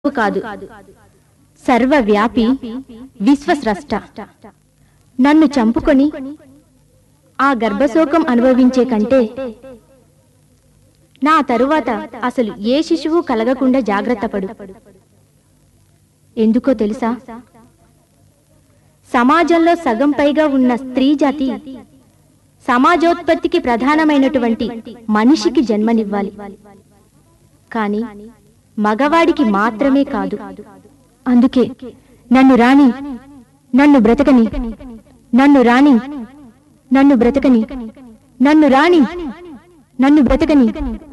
కాదు సర్వవ్యాపి విశ్వస్రష్ట నన్ను చంపుకొని ఆ గర్భశోకం అనుభవించే కంటే నా తరువాత అసలు ఏ శిశువు కలగకుండా జాగ్రత్త పడు ఎందుకో తెలుసా సమాజంలో సగం పైగా ఉన్న స్త్రీ జాతి సమాజోత్పత్తికి ప్రధానమైనటువంటి మనిషికి జన్మనివ్వాలి కాని మగవాడికి మాత్రమే కాదు అందుకే నన్ను రాణి నన్ను బ్రతకని నన్ను రాణి నన్ను బ్రతకని నన్ను రాణి నన్ను బ్రతకని